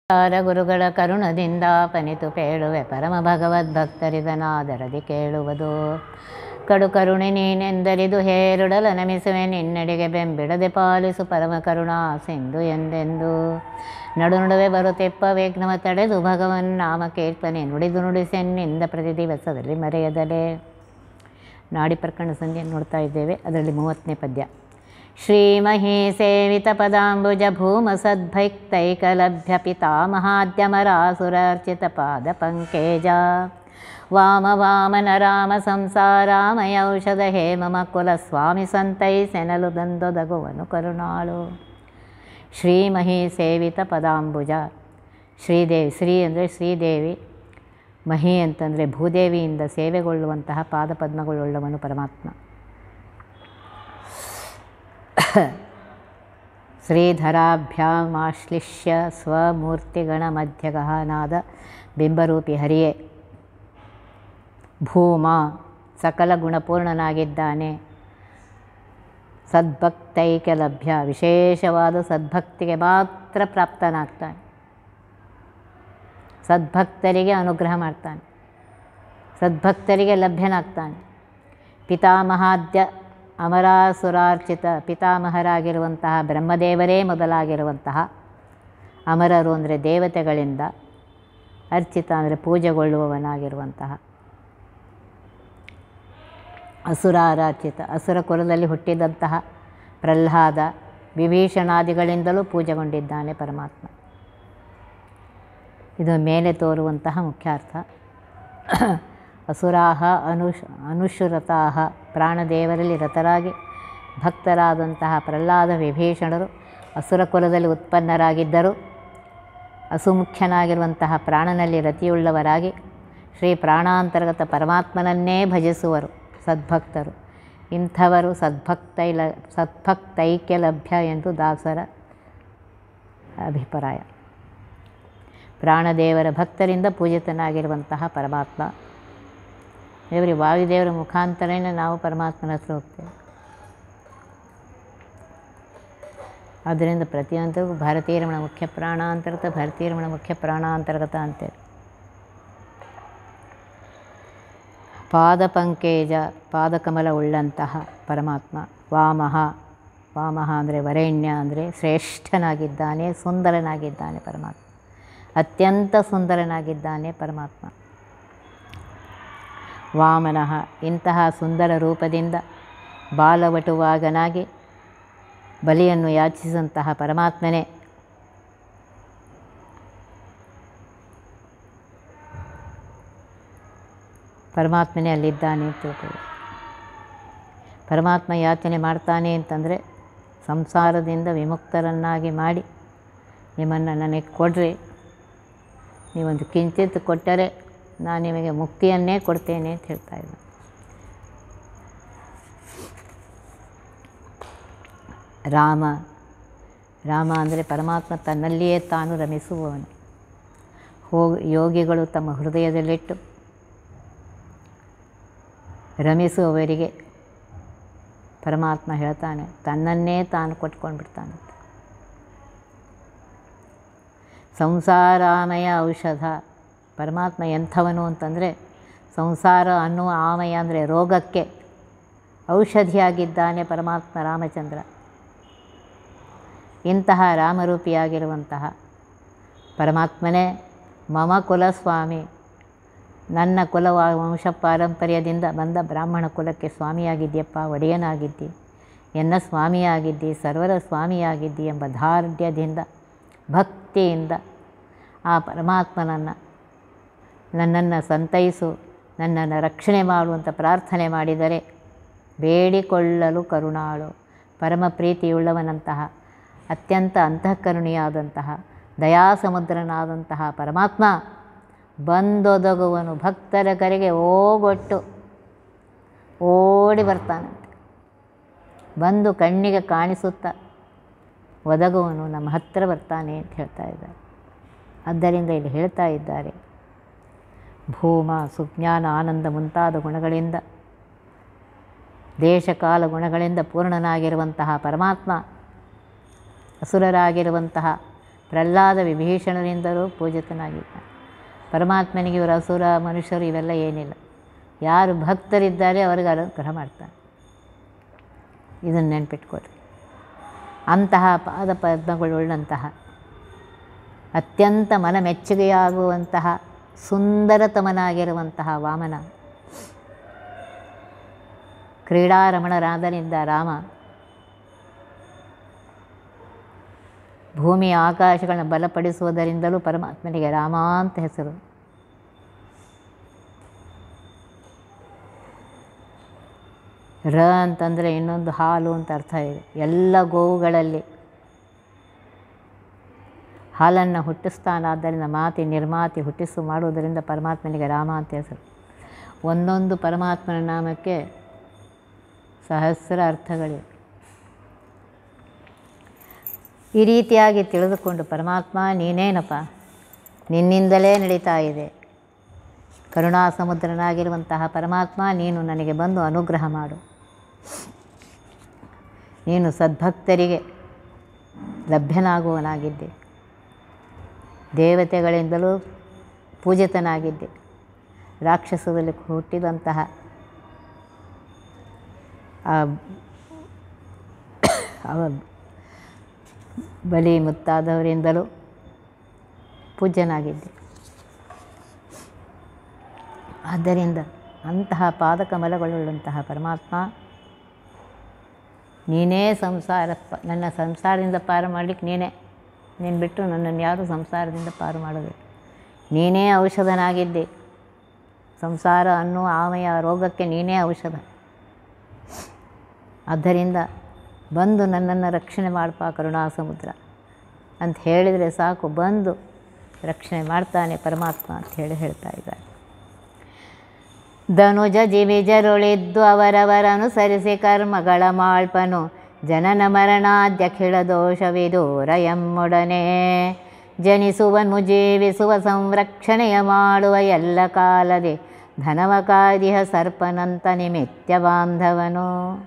ಸಾರ ಗುರುಗಳ ಕರುಣದಿಂದ ಪನಿತು ಪೇಳುವೆ ಪರಮ ಭಗವದ್ಭಕ್ತರಿದನಾದರದಿ ಕೇಳುವುದು ಕಡು ಕರುಣೆ ನೀನೆಂದರಿದು ಹೇರುಡಲ ನಮಿಸುವೆ ನಿನ್ನಡೆಗೆ ಬೆಂಬಿಡದೆ ಪಾಲಿಸು ಪರಮ ಕರುಣಾ ಸಿಂಧು ಎಂದೆಂದು ನಡು ನಡುವೆ ಬರುತ್ತೆಪ್ಪ ವೇಗ್ನವ ತಡೆದು ಭಗವನ್ ನಾಮ ಕೀರ್ತನೆ ನುಡಿದು ನುಡಿಸೆನ್ನಿಂದ ಪ್ರತಿ ದಿವಸದಲ್ಲಿ ಮರೆಯದಲೇ ನಾಡಿ ಪ್ರಕರಣ ಸಂಧ್ಯೆ ನೋಡ್ತಾ ಇದ್ದೇವೆ ಅದರಲ್ಲಿ ಮೂವತ್ತನೇ ಪದ್ಯ ಶ್ರೀಮಹಿ ಸೇವಿತ ಪದಾಂಬುಜ ಭೂಮ ಸದ್ಭೈಕ್ತೈಕಲಭ್ಯ ಪಿತಾಮಹಾದ್ಯಮರಾಸುರಾರ್ಚಿತ ಪಾದ ಪಂಕೇಜ ವಾಮ ವಾಮನ ರಾಮ ಸಂಸಾರಾಮಯ ಔಷಧ ಹೇ ಮಮ ಕುಲ ಸ್ವಾಮಿ ಸಂತೈ ಸೆನಲು ದಂದೊದಗುವನು ಕರುಣಾಳು ಶ್ರೀಮಹಿ ಸೇವಿತ ಪದಾಂಬುಜ ಶ್ರೀದೇವಿ ಶ್ರೀ ಅಂದರೆ ಶ್ರೀದೇವಿ ಮಹಿ ಅಂತಂದರೆ ಭೂದೇವಿಯಿಂದ ಸೇವೆಗೊಳ್ಳುವಂತಹ ಪಾದಪದ್ಮಗಳುಳ್ಳವನು ಪರಮಾತ್ಮ ಶ್ರೀಧರಾಭ್ಯಾಮಾಶ್ಲಿಷ್ಯ ಸ್ವಮೂರ್ತಿಗಣ ಮಧ್ಯಗಹನಾದ ಬಿಂಬರೂಪಿ ಹರಿಯೇ ಭೂಮ ಸಕಲ ಗುಣಪೂರ್ಣನಾಗಿದ್ದಾನೆ ಸದ್ಭಕ್ತೈಕ್ಯ ಲಭ್ಯ ವಿಶೇಷವಾದ ಸದ್ಭಕ್ತಿಗೆ ಮಾತ್ರ ಪ್ರಾಪ್ತನಾಗ್ತಾನೆ ಸದ್ಭಕ್ತರಿಗೆ ಅನುಗ್ರಹ ಮಾಡ್ತಾನೆ ಸದ್ಭಕ್ತರಿಗೆ ಲಭ್ಯನಾಗ್ತಾನೆ ಪಿತಾಮಹಾದ್ಯ ಅಮರಾಸುರಾರ್ಚಿತ ಪಿತಾಮಹರಾಗಿರುವಂತಹ ಬ್ರಹ್ಮದೇವರೇ ಮೊದಲಾಗಿರುವಂತಹ ಅಮರರು ಅಂದರೆ ದೇವತೆಗಳಿಂದ ಅರ್ಚಿತ ಅಂದರೆ ಪೂಜೆಗೊಳ್ಳುವವನಾಗಿರುವಂತಹ ಅಸುರಾರಾಚಿತ ಅಸುರ ಕುಲದಲ್ಲಿ ಹುಟ್ಟಿದಂತಹ ಪ್ರಹ್ಲಾದ ವಿಭೀಷಣಾದಿಗಳಿಂದಲೂ ಪೂಜೆಗೊಂಡಿದ್ದಾನೆ ಪರಮಾತ್ಮ ಇದು ಮೇಲೆ ತೋರುವಂತಹ ಮುಖ್ಯಾರ್ಥ ಅಸುರಾಹ ಅನುಶ್ ಅನುಶ್ರುತಾಹ ಪ್ರಾಣದೇವರಲ್ಲಿ ರತರಾಗಿ ಭಕ್ತರಾದಂತಹ ಪ್ರಹ್ಲಾದ ವಿಭೀಷಣರು ಅಸುರ ಕುಲದಲ್ಲಿ ಉತ್ಪನ್ನರಾಗಿದ್ದರು ಅಸುಮುಖ್ಯನಾಗಿರುವಂತಹ ಪ್ರಾಣನಲ್ಲಿ ರತಿಯುಳ್ಳವರಾಗಿ ಶ್ರೀ ಪ್ರಾಣಾಂತರ್ಗತ ಪರಮಾತ್ಮನನ್ನೇ ಭಜಿಸುವರು ಸದ್ಭಕ್ತರು ಇಂಥವರು ಸದ್ಭಕ್ತೈಲ ಸದ್ಭಕ್ತೈಕ್ಯ ಲಭ್ಯ ಎಂದು ದಾಸರ ಅಭಿಪ್ರಾಯ ಪ್ರಾಣದೇವರ ಭಕ್ತರಿಂದ ಪೂಜಿತನಾಗಿರುವಂತಹ ಪರಮಾತ್ಮ ದೇವರಿ ವಾಯುದೇವರ ಮುಖಾಂತರನೇ ನಾವು ಪರಮಾತ್ಮನ ಹತ್ರ ಹೋಗ್ತೇವೆ ಆದ್ದರಿಂದ ಪ್ರತಿಯೊಂದಕ್ಕೂ ಭಾರತೀಯ ರಮಣ ಮುಖ್ಯ ಪ್ರಾಣಾಂತರ್ಗತ ಭಾರತೀಯ ರಮಣ ಮುಖ್ಯ ಪ್ರಾಣಾಂತರ್ಗತ ಅಂತೇಳಿ ಪಾದಪಂಕೇಜ ಪಾದಕಮಲ ಉಳ್ಳಂತಹ ಪರಮಾತ್ಮ ವಾಮಹ ವಾಮಹ ಅಂದರೆ ವರೇಣ್ಯ ಅಂದರೆ ಶ್ರೇಷ್ಠನಾಗಿದ್ದಾನೆ ಸುಂದರನಾಗಿದ್ದಾನೆ ಪರಮಾತ್ಮ ಅತ್ಯಂತ ಸುಂದರನಾಗಿದ್ದಾನೆ ಪರಮಾತ್ಮ ವಾಮನಃ ಇಂತಹ ಸುಂದರ ರೂಪದಿಂದ ಬಾಲವಟುವಾಗನಾಗಿ ಬಲಿಯನ್ನು ಯಾಚಿಸಿದಂತಹ ಪರಮಾತ್ಮನೇ ಪರಮಾತ್ಮನೇ ಅಲ್ಲಿದ್ದಾನೆ ಅಂತ ತಿಳ್ಕೊಳ್ಳಿ ಪರಮಾತ್ಮ ಯಾಚನೆ ಮಾಡ್ತಾನೆ ಅಂತಂದರೆ ಸಂಸಾರದಿಂದ ವಿಮುಕ್ತರನ್ನಾಗಿ ಮಾಡಿ ನಿಮ್ಮನ್ನು ನನಗೆ ಕೊಡ್ರಿ ನೀವೊಂದು ಕಿಂಚಿತ್ ಕೊಟ್ಟರೆ ನಾನು ನಿಮಗೆ ಮುಕ್ತಿಯನ್ನೇ ಕೊಡ್ತೇನೆ ಅಂತ ಹೇಳ್ತಾ ಇದ್ದ ರಾಮ ರಾಮ ಅಂದರೆ ಪರಮಾತ್ಮ ತನ್ನಲ್ಲಿಯೇ ತಾನು ರಮಿಸುವವನು ಹೋಗಿ ಯೋಗಿಗಳು ತಮ್ಮ ಹೃದಯದಲ್ಲಿಟ್ಟು ರಮಿಸುವವರಿಗೆ ಪರಮಾತ್ಮ ಹೇಳ್ತಾನೆ ತನ್ನನ್ನೇ ತಾನು ಕೊಟ್ಕೊಂಡು ಬಿಡ್ತಾನೆ ಸಂಸಾರಾಮಯ ಔಷಧ ಪರಮಾತ್ಮ ಎಂಥವನು ಅಂತಂದರೆ ಸಂಸಾರ ಅನ್ನುವ ಆಮಯ ಅಂದರೆ ರೋಗಕ್ಕೆ ಔಷಧಿಯಾಗಿದ್ದಾನೆ ಪರಮಾತ್ಮ ರಾಮಚಂದ್ರ ಇಂತಹ ರಾಮರೂಪಿಯಾಗಿರುವಂತಹ ಪರಮಾತ್ಮನೇ ಮಮ ಕುಲಸ್ವಾಮಿ ನನ್ನ ಕುಲ ವಂಶ ಪಾರಂಪರ್ಯದಿಂದ ಬಂದ ಬ್ರಾಹ್ಮಣ ಕುಲಕ್ಕೆ ಸ್ವಾಮಿಯಾಗಿದ್ಯಪ್ಪ ಒಡೆಯನಾಗಿದ್ದಿ ಎನ್ನ ಸ್ವಾಮಿಯಾಗಿದ್ದಿ ಸರ್ವರ ಸ್ವಾಮಿಯಾಗಿದ್ದಿ ಎಂಬ ದಾರ್ಢ್ಯದಿಂದ ಭಕ್ತಿಯಿಂದ ಆ ಪರಮಾತ್ಮನನ್ನು ನನ್ನನ್ನು ಸಂತೈಸು ನನ್ನನ್ನು ರಕ್ಷಣೆ ಮಾಡುವಂಥ ಪ್ರಾರ್ಥನೆ ಮಾಡಿದರೆ ಬೇಡಿಕೊಳ್ಳಲು ಕರುಣಾಳು ಪರಮ ಪ್ರೀತಿಯುಳ್ಳವನಂತಹ ಅತ್ಯಂತ ಅಂತಃಕರುಣಿಯಾದಂತಹ ದಯಾಸಮುದ್ರನಾದಂತಹ ಪರಮಾತ್ಮ ಬಂದೊದಗುವನು ಭಕ್ತರ ಕರೆಗೆ ಓಗೊಟ್ಟು ಓಡಿ ಬರ್ತಾನಂತೆ ಬಂದು ಕಣ್ಣಿಗೆ ಕಾಣಿಸುತ್ತಾ ಒದಗುವನು ನಮ್ಮ ಹತ್ತಿರ ಬರ್ತಾನೆ ಅಂತ ಹೇಳ್ತಾ ಇದ್ದಾರೆ ಆದ್ದರಿಂದ ಇಲ್ಲಿ ಹೇಳ್ತಾ ಇದ್ದಾರೆ ಭೂಮ ಸುಜ್ಞಾನ ಆನಂದ ಮುಂತಾದ ಗುಣಗಳಿಂದ ದೇಶಕಾಲ ಗುಣಗಳಿಂದ ಪೂರ್ಣನಾಗಿರುವಂತಹ ಪರಮಾತ್ಮ ಅಸುರರಾಗಿರುವಂತಹ ಪ್ರಹ್ಲಾದ ವಿಭೀಷಣರಿಂದಲೂ ಪೂಜಿತನಾಗಿದ್ದಾನೆ ಪರಮಾತ್ಮನಿಗೆ ಇವರು ಅಸುರ ಮನುಷ್ಯರು ಇವೆಲ್ಲ ಏನಿಲ್ಲ ಯಾರು ಭಕ್ತರಿದ್ದಾರೆ ಅವರಿಗೆ ಅನುಗ್ರಹ ಮಾಡ್ತಾನೆ ಇದನ್ನು ನೆನ್ಪಿಟ್ಕೊಳ್ರಿ ಅಂತಹ ಪಾದ ಪದ್ಮಗಳುಳ್ಳಂತಹ ಅತ್ಯಂತ ಮನ ಮೆಚ್ಚುಗೆಯಾಗುವಂತಹ ಸುಂದರತಮನಾಗಿರುವಂತಹ ವಾಮನ ಕ್ರೀಡಾರಮಣರಾದನಿಂದ ರಾಮ ಭೂಮಿಯ ಆಕಾಶಗಳನ್ನು ಬಲಪಡಿಸುವುದರಿಂದಲೂ ಪರಮಾತ್ಮನಿಗೆ ರಾಮ ಅಂತ ಹೆಸರು ರ ಅಂತಂದರೆ ಇನ್ನೊಂದು ಹಾಲು ಅಂತ ಅರ್ಥ ಇದೆ ಎಲ್ಲ ಗೋವುಗಳಲ್ಲಿ ಹಾಲನ್ನು ಹುಟ್ಟಿಸ್ತಾನಾದ್ದರಿಂದ ಮಾತಿ ನಿರ್ಮಾತಿ ಹುಟ್ಟಿಸು ಮಾಡುವುದರಿಂದ ಪರಮಾತ್ಮನಿಗೆ ರಾಮ ಅಂತ ಹೆಸರು ಒಂದೊಂದು ಪರಮಾತ್ಮನ ನಾಮಕ್ಕೆ ಸಹಸ್ರ ಅರ್ಥಗಳಿವೆ ಈ ರೀತಿಯಾಗಿ ತಿಳಿದುಕೊಂಡು ಪರಮಾತ್ಮ ನೀನೇನಪ್ಪ ನಿನ್ನಿಂದಲೇ ನಡೀತಾ ಇದೆ ಕರುಣಾ ಸಮುದ್ರನಾಗಿರುವಂತಹ ಪರಮಾತ್ಮ ನೀನು ನನಗೆ ಬಂದು ಅನುಗ್ರಹ ಮಾಡು ನೀನು ಸದ್ಭಕ್ತರಿಗೆ ಲಭ್ಯನಾಗುವನಾಗಿದ್ದೆ ದೇವತೆಗಳಿಂದಲೂ ಪೂಜಿತನಾಗಿದ್ದೆ ರಾಕ್ಷಸದಲ್ಲಿ ಹುಟ್ಟಿದಂತಹ ಆ ಅವ ಬಲಿ ಮುತ್ತಾದವರಿಂದಲೂ ಪೂಜ್ಯನಾಗಿದ್ದೆ ಆದ್ದರಿಂದ ಅಂತಹ ಪಾದಕಮಲಗಳುಳ್ಳಂತಹ ಪರಮಾತ್ಮ ನೀನೇ ಸಂಸಾರ ಪ ನನ್ನ ಸಂಸಾರದಿಂದ ಪಾರು ಮಾಡಲಿಕ್ಕೆ ನೀನೇ ನೀನು ಬಿಟ್ಟು ನನ್ನನ್ನು ಯಾರೂ ಸಂಸಾರದಿಂದ ಪಾರು ಮಾಡೋದಿಲ್ಲ ನೀನೇ ಔಷಧನಾಗಿದ್ದೆ ಸಂಸಾರ ಅನ್ನುವ ಆಮೆಯ ರೋಗಕ್ಕೆ ನೀನೇ ಔಷಧ ಆದ್ದರಿಂದ ಬಂದು ನನ್ನನ್ನು ರಕ್ಷಣೆ ಮಾಡಪ್ಪ ಕರುಣಾ ಸಮುದ್ರ ಅಂತ ಹೇಳಿದರೆ ಸಾಕು ಬಂದು ರಕ್ಷಣೆ ಮಾಡ್ತಾನೆ ಪರಮಾತ್ಮ ಅಂತ ಹೇಳಿ ಹೇಳ್ತಾ ಇದ್ದಾರೆ ಧನುಜ ಜಿವಿಜರುಳಿದ್ದು ಅವರವರನುಸರಿಸಿ ಕರ್ಮಗಳ ಮಾಳ್ಪನು ಜನನ ಮರಣಾದ್ಯಖಿಳ ದೋಷವಿದೂರ ಎಮ್ಮೊಡನೆ ಜನಿಸುವನು ಜೀವಿಸುವ ಸಂರಕ್ಷಣೆಯ ಮಾಡುವ ಎಲ್ಲ ಕಾಲದೆ ಧನವ ಕಾದಿಹ ಸರ್ಪನಂತ ನಿಮಿತ್ಯ ಬಾಂಧವನು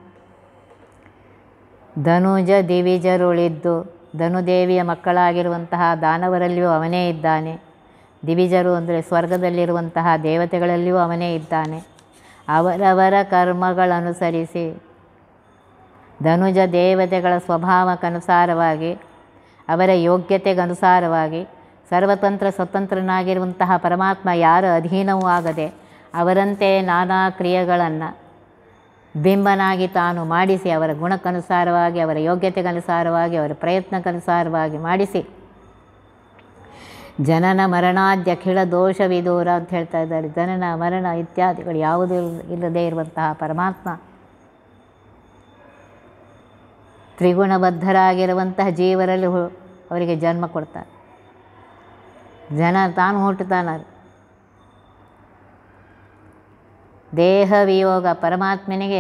ಧನುಜ ದಿವಿಜರುಳಿದ್ದು ಧನುದೇವಿಯ ಮಕ್ಕಳಾಗಿರುವಂತಹ ದಾನವರಲ್ಲಿಯೂ ಅವನೇ ಇದ್ದಾನೆ ದಿವಿಜರು ಅಂದರೆ ಸ್ವರ್ಗದಲ್ಲಿರುವಂತಹ ದೇವತೆಗಳಲ್ಲಿಯೂ ಅವನೇ ಇದ್ದಾನೆ ಅವರವರ ಕರ್ಮಗಳನುಸರಿಸಿ ಧನುಜ ದೇವತೆಗಳ ಸ್ವಭಾವಕ್ಕನುಸಾರವಾಗಿ ಅವರ ಯೋಗ್ಯತೆಗನುಸಾರವಾಗಿ ಸರ್ವತಂತ್ರ ಸ್ವತಂತ್ರನಾಗಿರುವಂತಹ ಪರಮಾತ್ಮ ಯಾರ ಅಧೀನವೂ ಆಗದೆ ಅವರಂತೆ ನಾನಾ ಕ್ರಿಯೆಗಳನ್ನು ಬಿಂಬನಾಗಿ ತಾನು ಮಾಡಿಸಿ ಅವರ ಗುಣಕ್ಕನುಸಾರವಾಗಿ ಅವರ ಯೋಗ್ಯತೆಗನುಸಾರವಾಗಿ ಅವರ ಪ್ರಯತ್ನಕ್ಕನುಸಾರವಾಗಿ ಮಾಡಿಸಿ ಜನನ ಮರಣಾದ್ಯಖಿಳ ದೋಷವಿದೂರ ಅಂತ ಹೇಳ್ತಾ ಇದ್ದಾರೆ ಜನನ ಮರಣ ಇತ್ಯಾದಿಗಳು ಯಾವುದೂ ಇಲ್ಲದೇ ಇರುವಂತಹ ಪರಮಾತ್ಮ ತ್ರಿಗುಣಬದ್ಧರಾಗಿರುವಂತಹ ಜೀವರಲ್ಲಿ ಹು ಅವರಿಗೆ ಜನ್ಮ ಕೊಡ್ತಾರೆ ಜನ ತಾನು ಹುಟ್ಟುತ್ತಾನ ದೇಹ ವಿಯೋಗ ಪರಮಾತ್ಮನಿಗೆ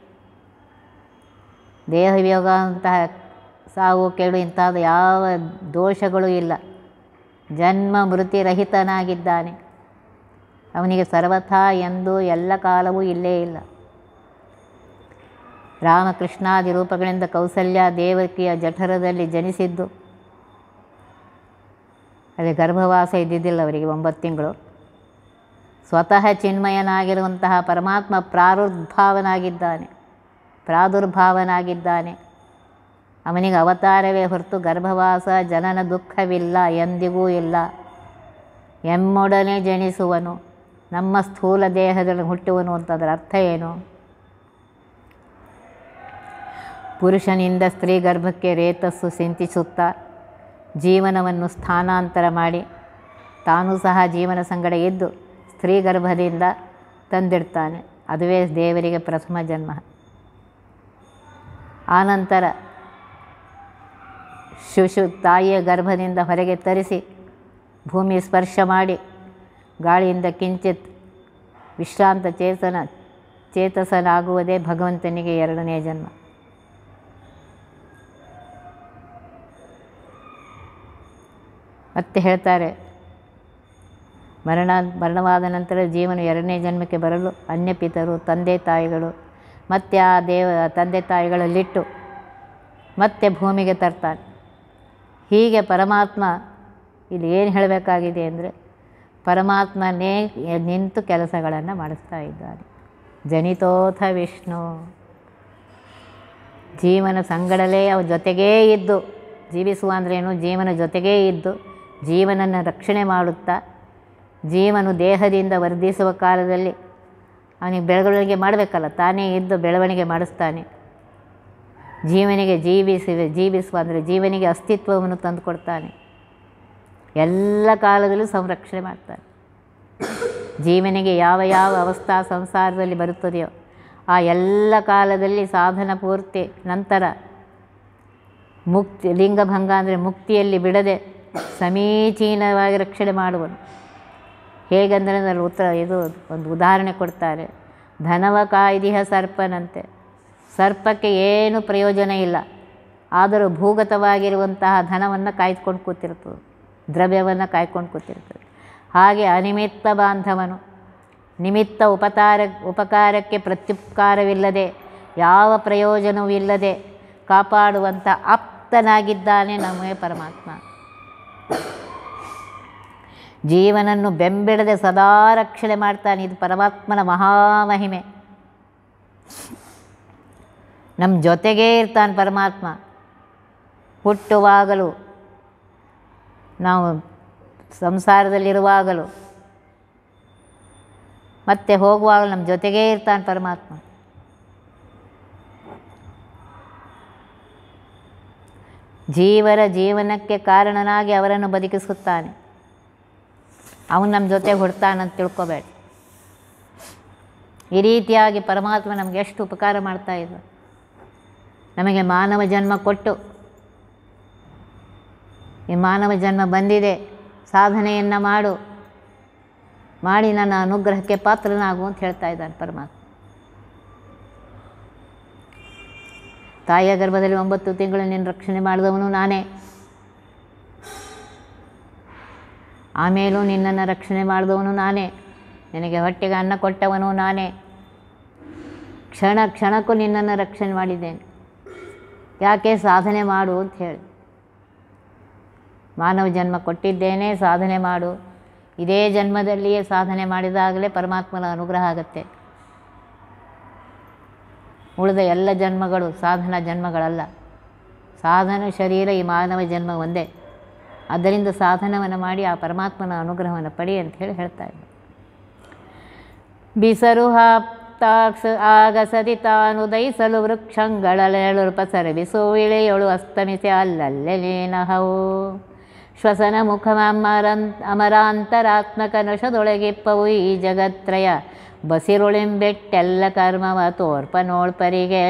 ದೇಹ ವಿಯೋಗ ಅಂತಹ ಸಾವು ಕೇಳು ಇಂಥದ್ದು ಯಾವ ದೋಷಗಳು ಇಲ್ಲ ಜನ್ಮ ಮೃತಿರಹಿತನಾಗಿದ್ದಾನೆ ಅವನಿಗೆ ಸರ್ವಥಾ ಎಂದು ಎಲ್ಲ ಕಾಲವೂ ಇಲ್ಲೇ ಇಲ್ಲ ರಾಮಕೃಷ್ಣಾದಿ ರೂಪಗಳಿಂದ ಕೌಸಲ್ಯ ದೇವಕಿಯ ಜಠರದಲ್ಲಿ ಜನಿಸಿದ್ದು ಅದೇ ಗರ್ಭವಾಸ ಇದ್ದಿದ್ದಿಲ್ಲ ಅವರಿಗೆ ಒಂಬತ್ತು ತಿಂಗಳು ಸ್ವತಃ ಚಿನ್ಮಯನಾಗಿರುವಂತಹ ಪರಮಾತ್ಮ ಪ್ರಾದುರ್ಭಾವನಾಗಿದ್ದಾನೆ ಪ್ರಾದುರ್ಭಾವನಾಗಿದ್ದಾನೆ ಅವನಿಗೆ ಅವತಾರವೇ ಹೊರತು ಗರ್ಭವಾಸ ಜನನ ದುಃಖವಿಲ್ಲ ಎಂದಿಗೂ ಇಲ್ಲ ಎಮ್ಮೊಡನೆ ಜನಿಸುವನು ನಮ್ಮ ಸ್ಥೂಲ ದೇಹದಲ್ಲಿ ಹುಟ್ಟುವನು ಅಂತಂದ್ರೆ ಅರ್ಥ ಏನು ಪುರುಷನಿಂದ ಸ್ತ್ರೀ ಗರ್ಭಕ್ಕೆ ರೇತಸ್ಸು ಸಿಂತಿಸುತ್ತಾ ಜೀವನವನ್ನು ಸ್ಥಾನಾಂತರ ಮಾಡಿ ತಾನೂ ಸಹ ಜೀವನ ಸಂಗಡ ಇದ್ದು ಸ್ತ್ರೀ ಗರ್ಭದಿಂದ ತಂದಿಡ್ತಾನೆ ಅದುವೇ ದೇವರಿಗೆ ಪ್ರಥಮ ಜನ್ಮ ಆನಂತರ ಶಿಶು ತಾಯಿಯ ಗರ್ಭದಿಂದ ಹೊರಗೆ ತರಿಸಿ ಭೂಮಿ ಸ್ಪರ್ಶ ಮಾಡಿ ಗಾಳಿಯಿಂದ ಕಿಂಚಿತ್ ವಿಶ್ರಾಂತ ಚೇತನ ಚೇತಸನಾಗುವುದೇ ಭಗವಂತನಿಗೆ ಎರಡನೇ ಜನ್ಮ ಮತ್ತೆ ಹೇಳ್ತಾರೆ ಮರಣ ಮರಣವಾದ ನಂತರ ಜೀವನ ಎರಡನೇ ಜನ್ಮಕ್ಕೆ ಬರಲು ಅನ್ಯಪಿತರು ತಂದೆ ತಾಯಿಗಳು ಮತ್ತೆ ಆ ದೇವ ತಂದೆ ತಾಯಿಗಳಲ್ಲಿಟ್ಟು ಮತ್ತೆ ಭೂಮಿಗೆ ತರ್ತಾನೆ ಹೀಗೆ ಪರಮಾತ್ಮ ಇಲ್ಲಿ ಏನು ಹೇಳಬೇಕಾಗಿದೆ ಅಂದರೆ ಪರಮಾತ್ಮನೇ ನಿಂತು ಕೆಲಸಗಳನ್ನು ಮಾಡಿಸ್ತಾ ಇದ್ದಾನೆ ಜನಿತೋಥ ವಿಷ್ಣು ಜೀವನ ಸಂಗಡಲೇ ಅವ ಜೊತೆಗೇ ಇದ್ದು ಜೀವಿಸುವ ಅಂದ್ರೇನು ಜೀವನ ಜೊತೆಗೇ ಇದ್ದು ಜೀವನನ್ನು ರಕ್ಷಣೆ ಮಾಡುತ್ತಾ ಜೀವನು ದೇಹದಿಂದ ವರ್ಧಿಸುವ ಕಾಲದಲ್ಲಿ ಅವನಿಗೆ ಬೆಳವಣಿಗೆ ಮಾಡಬೇಕಲ್ಲ ತಾನೇ ಇದ್ದು ಬೆಳವಣಿಗೆ ಮಾಡಿಸ್ತಾನೆ ಜೀವನಿಗೆ ಜೀವಿಸಿ ಜೀವಿಸುವ ಅಂದರೆ ಜೀವನಿಗೆ ಅಸ್ತಿತ್ವವನ್ನು ತಂದುಕೊಡ್ತಾನೆ ಎಲ್ಲ ಕಾಲದಲ್ಲೂ ಸಂರಕ್ಷಣೆ ಮಾಡ್ತಾನೆ ಜೀವನಿಗೆ ಯಾವ ಯಾವ ಅವಸ್ಥಾ ಸಂಸಾರದಲ್ಲಿ ಬರುತ್ತದೆಯೋ ಆ ಎಲ್ಲ ಕಾಲದಲ್ಲಿ ಸಾಧನ ಪೂರ್ತಿ ನಂತರ ಮುಕ್ತಿ ಲಿಂಗಭಂಗ ಅಂದರೆ ಮುಕ್ತಿಯಲ್ಲಿ ಬಿಡದೆ ಸಮೀಚೀನವಾಗಿ ರಕ್ಷಣೆ ಮಾಡುವನು ಹೇಗೆಂದರೆ ಅದರಲ್ಲಿ ಉತ್ತರ ಇದು ಒಂದು ಉದಾಹರಣೆ ಕೊಡ್ತಾರೆ ಧನವ ಕಾಯ್ದಿಹ ಸರ್ಪನಂತೆ ಸರ್ಪಕ್ಕೆ ಏನು ಪ್ರಯೋಜನ ಇಲ್ಲ ಆದರೂ ಭೂಗತವಾಗಿರುವಂತಹ ಧನವನ್ನು ಕಾಯ್ದುಕೊಂಡು ಕೂತಿರ್ತದೆ ದ್ರವ್ಯವನ್ನು ಕಾಯ್ಕೊಂಡು ಕೂತಿರ್ತದೆ ಹಾಗೆ ಅನಿಮಿತ್ತ ಬಾಂಧವನು ನಿಮಿತ್ತ ಉಪಕಾರ ಉಪಕಾರಕ್ಕೆ ಪ್ರತ್ಯುಪಕಾರವಿಲ್ಲದೆ ಯಾವ ಪ್ರಯೋಜನವೂ ಇಲ್ಲದೆ ಕಾಪಾಡುವಂಥ ಆಪ್ತನಾಗಿದ್ದಾನೆ ನಮಗೆ ಪರಮಾತ್ಮ ಜೀವನನ್ನು ಬೆಂಬಿಡದೆ ಸದಾ ರಕ್ಷಣೆ ಮಾಡ್ತಾನೆ ಇದು ಪರಮಾತ್ಮನ ಮಹಾಮಹಿಮೆ ನಮ್ಮ ಜೊತೆಗೇ ಇರ್ತಾನೆ ಪರಮಾತ್ಮ ಹುಟ್ಟುವಾಗಲೂ ನಾವು ಸಂಸಾರದಲ್ಲಿರುವಾಗಲೂ ಮತ್ತೆ ಹೋಗುವಾಗಲೂ ನಮ್ಮ ಜೊತೆಗೇ ಇರ್ತಾನೆ ಪರಮಾತ್ಮ ಜೀವರ ಜೀವನಕ್ಕೆ ಕಾರಣನಾಗಿ ಅವರನ್ನು ಬದುಕಿಸುತ್ತಾನೆ ಅವನು ನಮ್ಮ ಜೊತೆಗೆ ಹುಡ್ತಾನಂತ ತಿಳ್ಕೊಬೇಡ ಈ ರೀತಿಯಾಗಿ ಪರಮಾತ್ಮ ನಮಗೆ ಎಷ್ಟು ಉಪಕಾರ ಮಾಡ್ತಾ ಇದ್ದ ನಮಗೆ ಮಾನವ ಜನ್ಮ ಕೊಟ್ಟು ಈ ಮಾನವ ಜನ್ಮ ಬಂದಿದೆ ಸಾಧನೆಯನ್ನು ಮಾಡು ಮಾಡಿ ನನ್ನ ಅನುಗ್ರಹಕ್ಕೆ ಪಾತ್ರನಾಗು ಅಂತ ಹೇಳ್ತಾ ಇದ್ದಾನೆ ಪರಮಾತ್ಮ ತಾಯಿಯ ಗರ್ಭದಲ್ಲಿ ಒಂಬತ್ತು ತಿಂಗಳು ನಿನ್ನ ರಕ್ಷಣೆ ಮಾಡಿದವನು ನಾನೇ ಆಮೇಲೂ ನಿನ್ನನ್ನು ರಕ್ಷಣೆ ಮಾಡಿದವನು ನಾನೇ ನಿನಗೆ ಹೊಟ್ಟೆಗೆ ಅನ್ನ ಕೊಟ್ಟವನು ನಾನೇ ಕ್ಷಣ ಕ್ಷಣಕ್ಕೂ ನಿನ್ನನ್ನು ರಕ್ಷಣೆ ಮಾಡಿದ್ದೇನೆ ಯಾಕೆ ಸಾಧನೆ ಮಾಡು ಅಂತ ಹೇಳಿ ಮಾನವ ಜನ್ಮ ಕೊಟ್ಟಿದ್ದೇನೆ ಸಾಧನೆ ಮಾಡು ಇದೇ ಜನ್ಮದಲ್ಲಿಯೇ ಸಾಧನೆ ಮಾಡಿದಾಗಲೇ ಪರಮಾತ್ಮನ ಅನುಗ್ರಹ ಆಗುತ್ತೆ ಉಳಿದ ಎಲ್ಲ ಜನ್ಮಗಳು ಸಾಧನಾ ಜನ್ಮಗಳಲ್ಲ ಸಾಧನ ಶರೀರ ಈ ಮಾನವ ಜನ್ಮ ಒಂದೇ ಅದರಿಂದ ಸಾಧನವನ್ನು ಮಾಡಿ ಆ ಪರಮಾತ್ಮನ ಅನುಗ್ರಹವನ್ನು ಪಡಿ ಅಂತ ಹೇಳಿ ಹೇಳ್ತಾ ಇದ್ದ ಬಿಸರು ಹಾಪ್ತಾಕ್ಸ ಆಗಸದಿ ತಾನುದಯಿಸಲು ವೃಕ್ಷಂಗಳಲೆಳು ಪಸರಬಿಸು ಇಳೆಯೊಳು ಅಸ್ತಮಿಸಿ ಅಲ್ಲಲ್ಲೇ ಲೀನಹವು ಶ್ವಸನ ಮುಖ ಅಮರಂ ಅಮರಾಂತರಾತ್ಮಕ ನಶದೊಳಗಿಪ್ಪವು ಈ ಜಗತ್ರಯ ಬಸಿರುಳೆಂಬೆಟ್ಟೆಲ್ಲ ಕರ್ಮವ ತೋರ್ಪ ನೋಳ್ಪರಿಗೆ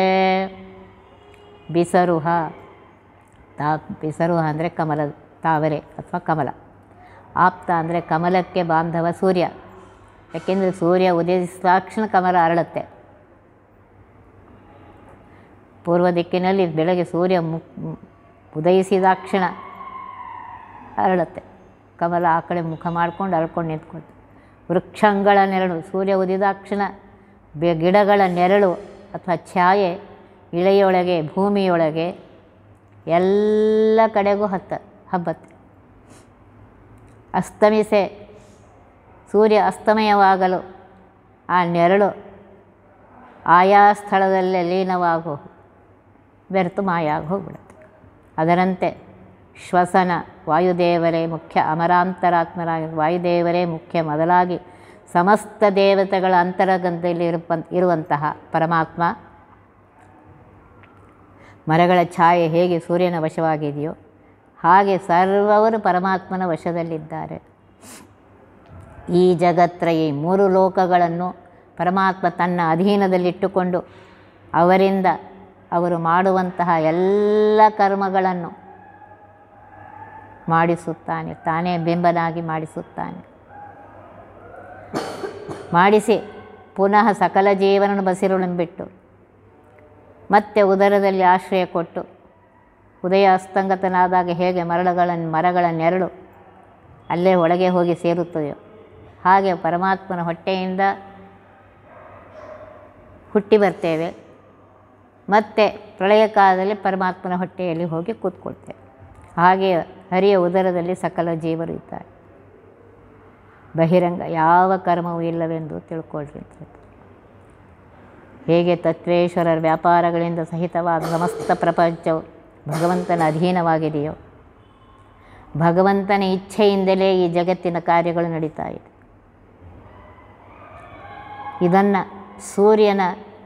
ಬಿಸರುಹ ತಾ ಬಿಸರುಹ ಅಂದರೆ ಕಮಲ ತಾವರೆ ಅಥವಾ ಕಮಲ ಆಪ್ತ ಅಂದರೆ ಕಮಲಕ್ಕೆ ಬಾಂಧವ ಸೂರ್ಯ ಯಾಕೆಂದರೆ ಸೂರ್ಯ ಉದಯಿಸಿದ ತಕ್ಷಣ ಕಮಲ ಅರಳುತ್ತೆ ಪೂರ್ವ ದಿಕ್ಕಿನಲ್ಲಿ ಬೆಳಗ್ಗೆ ಸೂರ್ಯ ಮುಕ್ ಉದಯಿಸಿದಾಕ್ಷಣ ಅರಳುತ್ತೆ ಕಮಲ ಆ ಕಡೆ ಮುಖ ಮಾಡ್ಕೊಂಡು ಅಳ್ಕೊಂಡು ನಿಂತ್ಕೊಳ್ತು ವೃಕ್ಷಗಳ ನೆರಳು ಸೂರ್ಯ ಉದಿದಾಕ್ಷಣ ಬೆ ಗಿಡಗಳ ನೆರಳು ಅಥವಾ ಛಾಯೆ ಇಳೆಯೊಳಗೆ ಭೂಮಿಯೊಳಗೆ ಎಲ್ಲ ಕಡೆಗೂ ಹತ್ತ ಹಬ್ಬತ್ತೆ ಅಸ್ತಮಿಸೆ ಸೂರ್ಯ ಅಸ್ತಮಯವಾಗಲು ಆ ನೆರಳು ಆಯಾ ಸ್ಥಳದಲ್ಲೇ ಲೀನವಾಗೋ ಬೆರೆತು ಮಾಯ ಆಗಿ ಹೋಗ್ಬಿಡುತ್ತೆ ಅದರಂತೆ ಶ್ವಸನ ವಾಯುದೇವರೇ ಮುಖ್ಯ ಅಮರಾಂತರಾತ್ಮರಾಗಿ ವಾಯುದೇವರೇ ಮುಖ್ಯ ಮೊದಲಾಗಿ ಸಮಸ್ತ ದೇವತೆಗಳ ಅಂತರಗಂತದಲ್ಲಿ ಇರುಪ ಇರುವಂತಹ ಪರಮಾತ್ಮ ಮರಗಳ ಛಾಯೆ ಹೇಗೆ ಸೂರ್ಯನ ವಶವಾಗಿದೆಯೋ ಹಾಗೆ ಸರ್ವವರು ಪರಮಾತ್ಮನ ವಶದಲ್ಲಿದ್ದಾರೆ ಈ ಜಗತ್ರ ಈ ಮೂರು ಲೋಕಗಳನ್ನು ಪರಮಾತ್ಮ ತನ್ನ ಅಧೀನದಲ್ಲಿಟ್ಟುಕೊಂಡು ಅವರಿಂದ ಅವರು ಮಾಡುವಂತಹ ಎಲ್ಲ ಕರ್ಮಗಳನ್ನು ಮಾಡಿಸುತ್ತಾನೆ ತಾನೇ ಬಿಂಬನಾಗಿ ಮಾಡಿಸುತ್ತಾನೆ ಮಾಡಿಸಿ ಪುನಃ ಸಕಲ ಜೀವನನ ಬಸಿರುಳಂಬಿಟ್ಟು ಮತ್ತೆ ಉದರದಲ್ಲಿ ಆಶ್ರಯ ಕೊಟ್ಟು ಉದಯ ಅಸ್ತಂಗತನಾದಾಗ ಹೇಗೆ ಮರಳುಗಳ ಮರಗಳ ನೆರಳು ಅಲ್ಲೇ ಒಳಗೆ ಹೋಗಿ ಸೇರುತ್ತದೆಯೋ ಹಾಗೆ ಪರಮಾತ್ಮನ ಹೊಟ್ಟೆಯಿಂದ ಹುಟ್ಟಿ ಬರ್ತೇವೆ ಮತ್ತು ಪ್ರಳಯ ಕಾಲದಲ್ಲಿ ಪರಮಾತ್ಮನ ಹೊಟ್ಟೆಯಲ್ಲಿ ಹೋಗಿ ಕೂತ್ಕೊಳ್ತೇವೆ ಹಾಗೆ ಹರಿಯ ಉದರದಲ್ಲಿ ಸಕಲ ಜೀವರು ಇದ್ದಾರೆ ಬಹಿರಂಗ ಯಾವ ಕರ್ಮವೂ ಇಲ್ಲವೆಂದು ತಿಳ್ಕೊಳ್ರಿ ಅಂತ ಹೇಳ್ತಾರೆ. ಹೇಗೆ ತತ್ವೇಶ್ವರರ ವ್ಯಾಪಾರಗಳಿಂದ ಸಹಿತವಾದ ಸಮಸ್ತ ಪ್ರಪಂಚವು ಭಗವಂತನ ಅಧೀನವಾಗಿದೆಯೋ ಭಗವಂತನ ಇಚ್ಛೆಯಿಂದಲೇ ಈ ಜಗತ್ತಿನ ಕಾರ್ಯಗಳು ನಡೀತಾ ಇದೆ ಇದನ್ನು ಸೂರ್ಯನ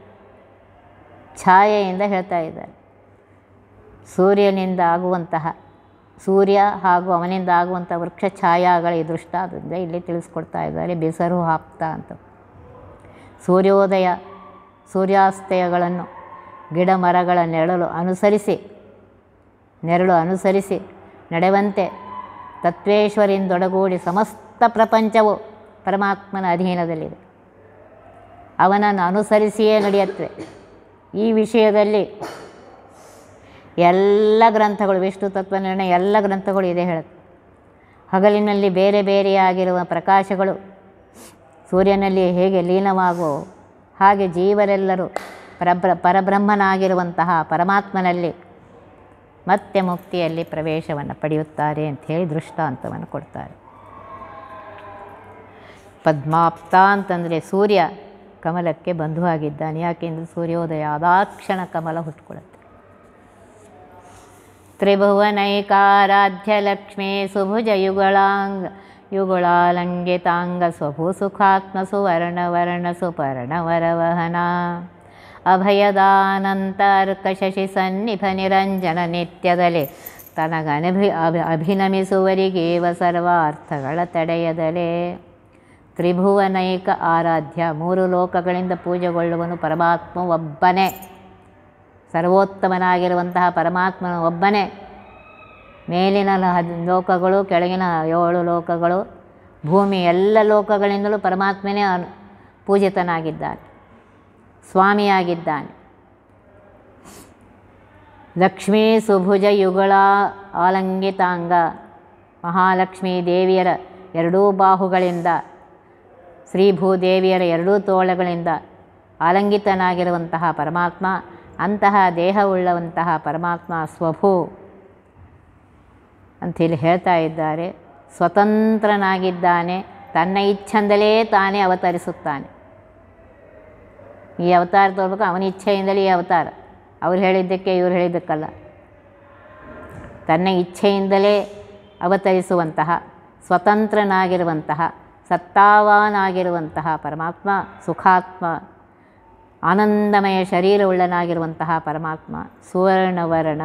ಛಾಯೆಯಿಂದ ಹೇಳ್ತಾ ಇದ್ದಾರೆ ಸೂರ್ಯನಿಂದ ಆಗುವಂತಹ ಸೂರ್ಯ ಹಾಗೂ ಅವನಿಂದ ಆಗುವಂಥ ವೃಕ್ಷ ಛಾಯಾಗಳ ಈ ದೃಷ್ಟಾದಿಂದ ಇಲ್ಲಿ ತಿಳಿಸ್ಕೊಡ್ತಾ ಇದ್ದಾರೆ ಬೆಸರು ಹಾಪ್ತ ಅಂತ ಸೂರ್ಯೋದಯ ಸೂರ್ಯಾಸ್ತಯಗಳನ್ನು ಗಿಡ ಮರಗಳ ನೆರಳು ಅನುಸರಿಸಿ ನೆರಳು ಅನುಸರಿಸಿ ನಡೆವಂತೆ ತತ್ವೇಶ್ವರಿಂದೊಡಗೂಡಿ ಸಮಸ್ತ ಪ್ರಪಂಚವು ಪರಮಾತ್ಮನ ಅಧೀನದಲ್ಲಿದೆ ಅವನನ್ನು ಅನುಸರಿಸಿಯೇ ನಡೆಯುತ್ತವೆ ಈ ವಿಷಯದಲ್ಲಿ ಎಲ್ಲ ಗ್ರಂಥಗಳು ವಿಷ್ಣು ತತ್ವನಿರ್ಣಯ ಎಲ್ಲ ಗ್ರಂಥಗಳು ಇದೆ ಹೇಳುತ್ತೆ ಹಗಲಿನಲ್ಲಿ ಬೇರೆ ಬೇರೆಯಾಗಿರುವ ಪ್ರಕಾಶಗಳು ಸೂರ್ಯನಲ್ಲಿ ಹೇಗೆ ಲೀನವಾಗುವ ಹಾಗೆ ಜೀವರೆಲ್ಲರೂ ಪರಬ್ರ ಪರಬ್ರಹ್ಮನಾಗಿರುವಂತಹ ಪರಮಾತ್ಮನಲ್ಲಿ ಮತ್ತೆ ಮುಕ್ತಿಯಲ್ಲಿ ಪ್ರವೇಶವನ್ನು ಪಡೆಯುತ್ತಾರೆ ಅಂಥೇಳಿ ದೃಷ್ಟಾಂತವನ್ನು ಕೊಡ್ತಾರೆ ಪದ್ಮಾಪ್ತ ಅಂತಂದರೆ ಸೂರ್ಯ ಕಮಲಕ್ಕೆ ಬಂಧುವಾಗಿದ್ದಾನೆ ಯಾಕೆಂದರೆ ಸೂರ್ಯೋದಯ ಆದಾಕ್ಷಣ ಕಮಲ ಹುಟ್ಕೊಳ್ಳುತ್ತೆ ತ್ರಿಭುವನೈಕಾರಾಧ್ಯ ಲಕ್ಷ್ಮೀ ಸುಭುಜ ಯುಗಳಾಂಗ ಯುಗಳಾಲಂಘಿತಾಂಗ ಸ್ವಭು ಸುಖಾತ್ಮ ಸುವರ್ಣ ವರ್ಣ ಸುಪರ್ಣ ವರವಹನ ಅಭಯದಾನಂತರ್ಕ ಶಶಿ ಸನ್ನಿಭ ನಿರಂಜನ ನಿತ್ಯದಲ್ಲಿ ತನಗನಭಿ ಅಭಿ ಅಭಿನಮಿಸುವರಿಗೇವ ಸರ್ವಾರ್ಥಗಳ ತಡೆಯದಲೇ ತ್ರಿಭುವನೈಕ ಆರಾಧ್ಯ ಮೂರು ಲೋಕಗಳಿಂದ ಪೂಜೆಗೊಳ್ಳುವನು ಪರಮಾತ್ಮ ಒಬ್ಬನೇ ಸರ್ವೋತ್ತಮನಾಗಿರುವಂತಹ ಪರಮಾತ್ಮನ ಒಬ್ಬನೇ ಮೇಲಿನ ಹದ್ ಲೋಕಗಳು ಕೆಳಗಿನ ಏಳು ಲೋಕಗಳು ಭೂಮಿ ಎಲ್ಲ ಲೋಕಗಳಿಂದಲೂ ಪರಮಾತ್ಮನೇ ಅನು ಪೂಜಿತನಾಗಿದ್ದಾನೆ ಸ್ವಾಮಿಯಾಗಿದ್ದಾನೆ ಲಕ್ಷ್ಮೀ ಸುಭುಜ ಯುಗಳ ಆಲಂಗಿತಾಂಗ ಮಹಾಲಕ್ಷ್ಮೀ ದೇವಿಯರ ಎರಡೂ ಬಾಹುಗಳಿಂದ ಶ್ರೀಭೂದೇವಿಯರ ಎರಡೂ ತೋಳಗಳಿಂದ ಆಲಂಗಿತನಾಗಿರುವಂತಹ ಪರಮಾತ್ಮ ಅಂತಹ ದೇಹವುಳ್ಳವಂತಹ ಪರಮಾತ್ಮ ಸ್ವಭೂ ಅಂಥೇಳಿ ಹೇಳ್ತಾ ಇದ್ದಾರೆ ಸ್ವತಂತ್ರನಾಗಿದ್ದಾನೆ ತನ್ನ ಇಚ್ಛೆಯಿಂದಲೇ ತಾನೇ ಅವತರಿಸುತ್ತಾನೆ ಈ ಅವತಾರ ತೋರ್ಬೇಕು ಅವನ ಇಚ್ಛೆಯಿಂದಲೇ ಈ ಅವತಾರ ಅವ್ರು ಹೇಳಿದ್ದಕ್ಕೆ ಇವ್ರು ಹೇಳಿದ್ದಕ್ಕಲ್ಲ ತನ್ನ ಇಚ್ಛೆಯಿಂದಲೇ ಅವತರಿಸುವಂತಹ ಸ್ವತಂತ್ರನಾಗಿರುವಂತಹ ಸತ್ತಾವಾನಾಗಿರುವಂತಹ ಪರಮಾತ್ಮ ಸುಖಾತ್ಮ ಆನಂದಮಯ ಶರೀರವುಳ್ಳನಾಗಿರುವಂತಹ ಪರಮಾತ್ಮ ಸುವರ್ಣವರ್ಣ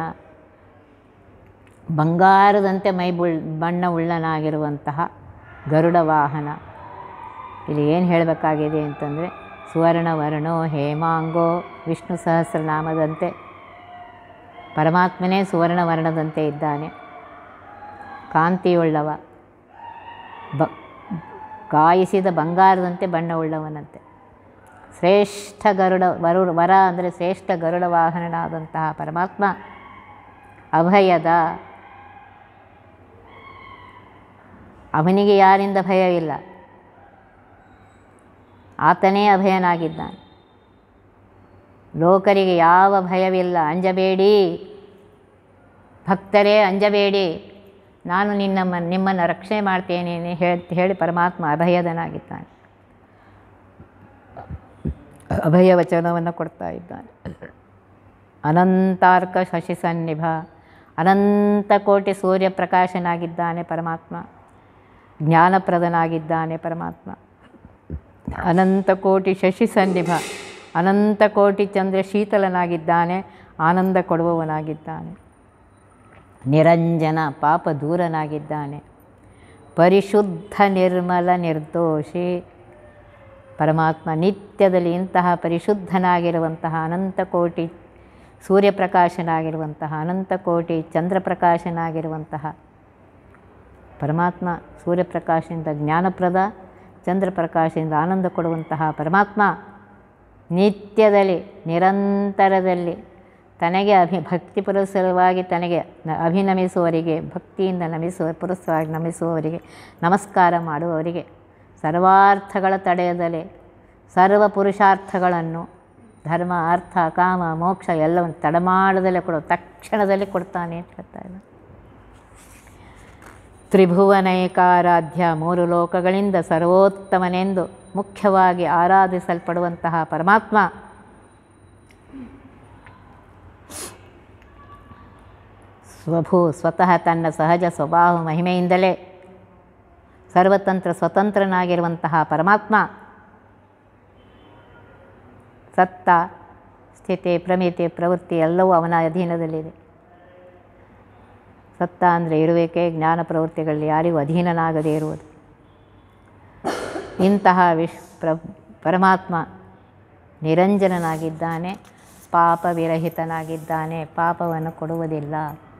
ಬಂಗಾರದಂತೆ ಮೈ ಬುಳ್ ಬಣ್ಣವುಳ್ಳನಾಗಿರುವಂತಹ ಗರುಡ ವಾಹನ ಇಲ್ಲಿ ಏನು ಹೇಳಬೇಕಾಗಿದೆ ಅಂತಂದರೆ ಸುವರ್ಣವರ್ಣೋ ಹೇಮಾಂಗೋ ವಿಷ್ಣು ಸಹಸ್ರನಾಮದಂತೆ ಪರಮಾತ್ಮನೇ ಸುವರ್ಣವರ್ಣದಂತೆ ಇದ್ದಾನೆ ಕಾಂತಿಯುಳ್ಳವ ಬ ಕಾಯಿಸಿದ ಬಂಗಾರದಂತೆ ಬಣ್ಣವುಳ್ಳವನಂತೆ ಶ್ರೇಷ್ಠ ಗರುಡ ವರು ವರ ಅಂದರೆ ಶ್ರೇಷ್ಠ ಗರುಡ ವಾಹನನಾದಂತಹ ಪರಮಾತ್ಮ ಅಭಯದ ಅವನಿಗೆ ಯಾರಿಂದ ಭಯ ಇಲ್ಲ ಆತನೇ ಅಭಯನಾಗಿದ್ದಾನೆ ಲೋಕರಿಗೆ ಯಾವ ಭಯವಿಲ್ಲ ಅಂಜಬೇಡಿ ಭಕ್ತರೇ ಅಂಜಬೇಡಿ ನಾನು ನಿನ್ನ ನಿಮ್ಮನ್ನು ರಕ್ಷಣೆ ಮಾಡ್ತೇನೆ ಹೇಳಿ ಹೇಳಿ ಪರಮಾತ್ಮ ಅಭಯದನಾಗಿದ್ದಾನೆ ಅಭಯ ವಚನವನ್ನು ಕೊಡ್ತಾ ಇದ್ದಾನೆ ಅನಂತಾರ್ಕ ಶಶಿ ಸನ್ನಿಭ ಅನಂತ ಕೋಟಿ ಸೂರ್ಯ ಪ್ರಕಾಶನಾಗಿದ್ದಾನೆ ಪರಮಾತ್ಮ ಜ್ಞಾನಪ್ರದನಾಗಿದ್ದಾನೆ ಪರಮಾತ್ಮ ಅನಂತ ಕೋಟಿ ಶಶಿ ಸನ್ನಿಭ ಅನಂತ ಕೋಟಿ ಚಂದ್ರ ಶೀತಲನಾಗಿದ್ದಾನೆ ಆನಂದ ಕೊಡುವವನಾಗಿದ್ದಾನೆ ನಿರಂಜನ ಪಾಪ ದೂರನಾಗಿದ್ದಾನೆ ಪರಿಶುದ್ಧ ನಿರ್ಮಲ ನಿರ್ದೋಷಿ ಪರಮಾತ್ಮ ನಿತ್ಯದಲ್ಲಿ ಇಂತಹ ಪರಿಶುದ್ಧನಾಗಿರುವಂತಹ ಅನಂತ ಕೋಟಿ ಸೂರ್ಯಪ್ರಕಾಶನಾಗಿರುವಂತಹ ಅನಂತ ಕೋಟಿ ಚಂದ್ರಪ್ರಕಾಶನಾಗಿರುವಂತಹ ಪರಮಾತ್ಮ ಸೂರ್ಯಪ್ರಕಾಶದಿಂದ ಜ್ಞಾನಪ್ರದ ಚಂದ್ರಪ್ರಕಾಶದಿಂದ ಆನಂದ ಕೊಡುವಂತಹ ಪರಮಾತ್ಮ ನಿತ್ಯದಲ್ಲಿ ನಿರಂತರದಲ್ಲಿ ತನಗೆ ಅಭಿ ಭಕ್ತಿ ಪುರಸ್ಸರವಾಗಿ ತನಗೆ ನ- ಅಭಿನಮಿಸುವವರಿಗೆ ಭಕ್ತಿಯಿಂದ ನಮಿಸುವ ಪುರಸ್ಸರವಾಗಿ ನಮಿಸುವವರಿಗೆ ನಮಸ್ಕಾರ ಮಾಡುವವರಿಗೆ ಸರ್ವಾರ್ಥಗಳ ತಡೆಯದಲೆ ಸರ್ವ ಪುರುಷಾರ್ಥಗಳನ್ನು ಧರ್ಮ ಅರ್ಥ ಕಾಮ ಮೋಕ್ಷ ಎಲ್ಲವನ್ನು ತಡಮಾಡದಲ್ಲೇ ಕೊಡು ತಕ್ಷಣದಲ್ಲಿ ಕೊಡ್ತಾನೆ ಅಂತ ಹೇಳ್ತಾ ಇದ್ದಾನೆ ತ್ರಿಭುವನೈಕಾರಾಧ್ಯ ಮೂರು ಲೋಕಗಳಿಂದ ಸರ್ವೋತ್ತಮನೆಂದು ಮುಖ್ಯವಾಗಿ ಆರಾಧಿಸಲ್ಪಡುವಂತಹ ಪರಮಾತ್ಮ ಸ್ವಭೂ ಸ್ವತಃ ತನ್ನ ಸಹಜ ಸ್ವಭಾವ ಮಹಿಮೆಯಿಂದಲೇ ಸರ್ವತಂತ್ರ ಸ್ವತಂತ್ರನಾಗಿರುವಂತಹ ಪರಮಾತ್ಮ ಸತ್ತ ಸ್ಥಿತಿ ಪ್ರಮಿತಿ ಪ್ರವೃತ್ತಿ ಎಲ್ಲವೂ ಅವನ ಅಧೀನದಲ್ಲಿದೆ ಸತ್ತ ಅಂದರೆ ಇರುವಿಕೆ ಜ್ಞಾನ ಪ್ರವೃತ್ತಿಗಳಲ್ಲಿ ಯಾರಿಗೂ ಅಧೀನನಾಗದೇ ಇರುವುದು ಇಂತಹ ವಿಶ್ ಪ್ರ ಪರಮಾತ್ಮ ನಿರಂಜನನಾಗಿದ್ದಾನೆ ಪಾಪ ವಿರಹಿತನಾಗಿದ್ದಾನೆ ಪಾಪವನ್ನು ಕೊಡುವುದಿಲ್ಲ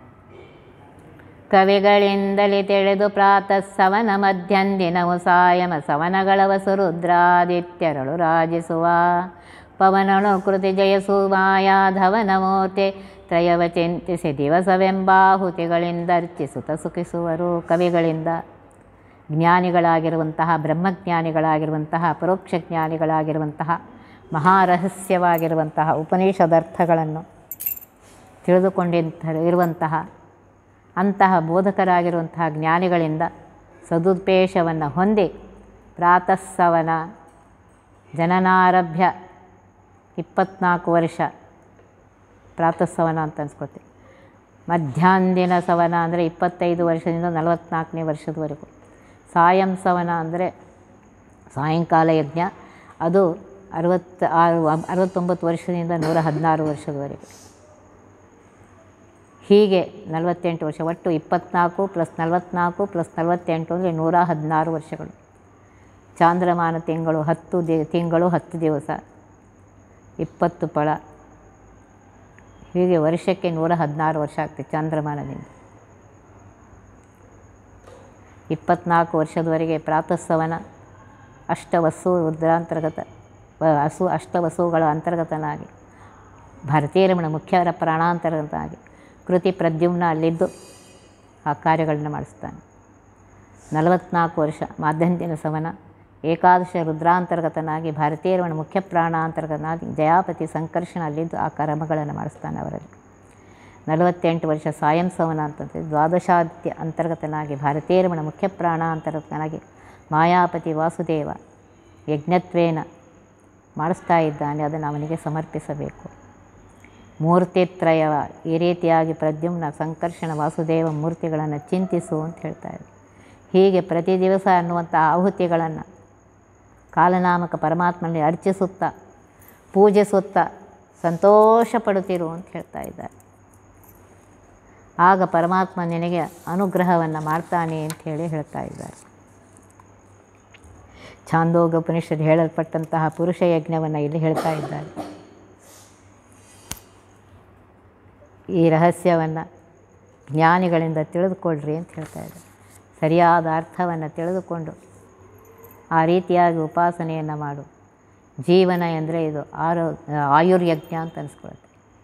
ಕವಿಗಳಿಂದಲೇ ತಿಳಿದು ಪ್ರಾತಃ ಸವನ ಮಧ್ಯಾಂದಿನವು ಸಾಯಮ ಸವನಗಳವಸು ರುದ್ರಾದಿತ್ಯರಳು ರಾಜಿಸುವ ಪವನನು ಕೃತಿ ಜಯಸು ಮಾಯಾಧವನ ಮೂರ್ತಿ ತ್ರಯವ ಚಿಂತಿಸಿ ದಿವಸವೆಂಬಾಹುತಿಗಳಿಂದ ಅರ್ಚಿಸುತ್ತ ಸುಖಿಸುವರು ಕವಿಗಳಿಂದ ಜ್ಞಾನಿಗಳಾಗಿರುವಂತಹ ಬ್ರಹ್ಮಜ್ಞಾನಿಗಳಾಗಿರುವಂತಹ ಪರೋಕ್ಷ ಜ್ಞಾನಿಗಳಾಗಿರುವಂತಹ ಮಹಾರಹಸ್ಯವಾಗಿರುವಂತಹ ಉಪನಿಷದರ್ಥಗಳನ್ನು ತಿಳಿದುಕೊಂಡಿಂತ ಇರುವಂತಹ ಅಂತಹ ಬೋಧಕರಾಗಿರುವಂತಹ ಜ್ಞಾನಿಗಳಿಂದ ಸದುಪೇಶವನ್ನು ಹೊಂದಿ ಪ್ರಾತಃಸವನ ಜನನಾರಭ್ಯ ಇಪ್ಪತ್ನಾಲ್ಕು ವರ್ಷ ಪ್ರಾತಃಸವನ ಅಂತ ಅನ್ಸ್ಕೊಳ್ತೀವಿ ಮಧ್ಯಾಹ್ನದಿನ ಸವನ ಅಂದರೆ ಇಪ್ಪತ್ತೈದು ವರ್ಷದಿಂದ ನಲವತ್ತ್ನಾಲ್ಕನೇ ವರ್ಷದವರೆಗೂ ಸಾಯಂ ಸವನ ಅಂದರೆ ಸಾಯಂಕಾಲ ಯಜ್ಞ ಅದು ಅರವತ್ತು ಆರು ಅರವತ್ತೊಂಬತ್ತು ವರ್ಷದಿಂದ ನೂರ ಹದಿನಾರು ವರ್ಷದವರೆಗೂ ಹೀಗೆ ನಲವತ್ತೆಂಟು ವರ್ಷ ಒಟ್ಟು ಇಪ್ಪತ್ನಾಲ್ಕು ಪ್ಲಸ್ ನಲವತ್ತ್ನಾಲ್ಕು ಪ್ಲಸ್ ನಲವತ್ತೆಂಟು ಅಂದರೆ ನೂರ ಹದಿನಾರು ವರ್ಷಗಳು ಚಾಂದ್ರಮಾನ ತಿಂಗಳು ಹತ್ತು ದಿ ತಿಂಗಳು ಹತ್ತು ದಿವಸ ಇಪ್ಪತ್ತು ಫಳ ಹೀಗೆ ವರ್ಷಕ್ಕೆ ನೂರ ಹದಿನಾರು ವರ್ಷ ಆಗ್ತದೆ ಚಾಂದ್ರಮಾನದಿಂದ ಇಪ್ಪತ್ನಾಲ್ಕು ವರ್ಷದವರೆಗೆ ಪ್ರಾತಃಸವನ ಅಷ್ಟವಸು ರುದ್ರಾಂತರ್ಗತ ವ- ಹಸು ಅಷ್ಟವಸುಗಳ ಅಂತರ್ಗತನಾಗಿ ಭಾರತೀಯ ರಮಣ ಮುಖ್ಯರ ಪ್ರಾಣಾಂತರ್ಗತನಾಗಿ ಕೃತಿ ಪ್ರದ್ಯುಮ್ನ ಅಲ್ಲಿದ್ದು ಆ ಕಾರ್ಯಗಳನ್ನ ಮಾಡಿಸ್ತಾನೆ ನಲವತ್ನಾಲ್ಕು ವರ್ಷ ಮಾಧ್ಯಂತಿನ ಸವನ ಏಕಾದಶ ರುದ್ರಾಂತರ್ಗತನಾಗಿ ಭಾರತೀಯ ರಮಣ ಮುಖ್ಯ ಪ್ರಾಣಾಂತರ್ಗತನಾಗಿ ಜಯಾಪತಿ ಸಂಕರ್ಷಣ ಅಲ್ಲಿದ್ದು ಆ ಕರ್ಮಗಳನ್ನು ಮಾಡಿಸ್ತಾನೆ ಅವರಲ್ಲಿ ನಲವತ್ತೆಂಟು ವರ್ಷ ಸಾಯಂ ಸವನ ಅಂತಂದರೆ ದ್ವಾದಶಾದಿತ್ಯ ಅಂತರ್ಗತನಾಗಿ ಭಾರತೀಯ ರಮಣ ಮುಖ್ಯ ಪ್ರಾಣ ಅಂತರ್ಗತನಾಗಿ ಮಾಯಾಪತಿ ವಾಸುದೇವ ಯಜ್ಞತ್ವೇನ ಮಾಡಿಸ್ತಾ ಇದ್ದಾನೆ ಅದನ್ನು ಅವನಿಗೆ ಸಮರ್ಪಿಸಬೇಕು ಮೂರ್ತಿತ್ರಯವ ಈ ರೀತಿಯಾಗಿ ಪ್ರದ್ಯುಮ್ನ ಸಂಕರ್ಷಣ ವಾಸುದೇವ ಮೂರ್ತಿಗಳನ್ನು ಚಿಂತಿಸು ಅಂತ ಹೇಳ್ತಾರೆ ಹೀಗೆ ಪ್ರತಿ ದಿವಸ ಅನ್ನುವಂಥ ಆಹುತಿಗಳನ್ನು ಕಾಲನಾಮಕ ಪರಮಾತ್ಮನಲ್ಲಿ ಅರ್ಚಿಸುತ್ತಾ ಪೂಜಿಸುತ್ತಾ ಸಂತೋಷ ಪಡುತ್ತಿರು ಅಂತ ಹೇಳ್ತಾ ಇದ್ದಾರೆ ಆಗ ಪರಮಾತ್ಮ ನಿನಗೆ ಅನುಗ್ರಹವನ್ನು ಮಾಡ್ತಾನೆ ಅಂತ ಹೇಳಿ ಹೇಳ್ತಾ ಇದ್ದಾರೆ ಛಾಂದೋಗೋಪನಿಷತ್ ಹೇಳಲ್ಪಟ್ಟಂತಹ ಪುರುಷ ಯಜ್ಞವನ್ನು ಇಲ್ಲಿ ಹೇಳ್ತಾ ಇದ್ದಾರೆ ಈ ರಹಸ್ಯವನ್ನು ಜ್ಞಾನಿಗಳಿಂದ ತಿಳಿದುಕೊಳ್ಳ್ರಿ ಅಂತ ಹೇಳ್ತಾ ಇದ್ದಾರೆ ಸರಿಯಾದ ಅರ್ಥವನ್ನು ತಿಳಿದುಕೊಂಡು ಆ ರೀತಿಯಾಗಿ ಉಪಾಸನೆಯನ್ನು ಮಾಡು ಜೀವನ ಎಂದರೆ ಇದು ಆರೋ ಆಯುರ್ಯಜ್ಞ ಅಂತ ಅನಿಸ್ಕೊಳುತ್ತೆ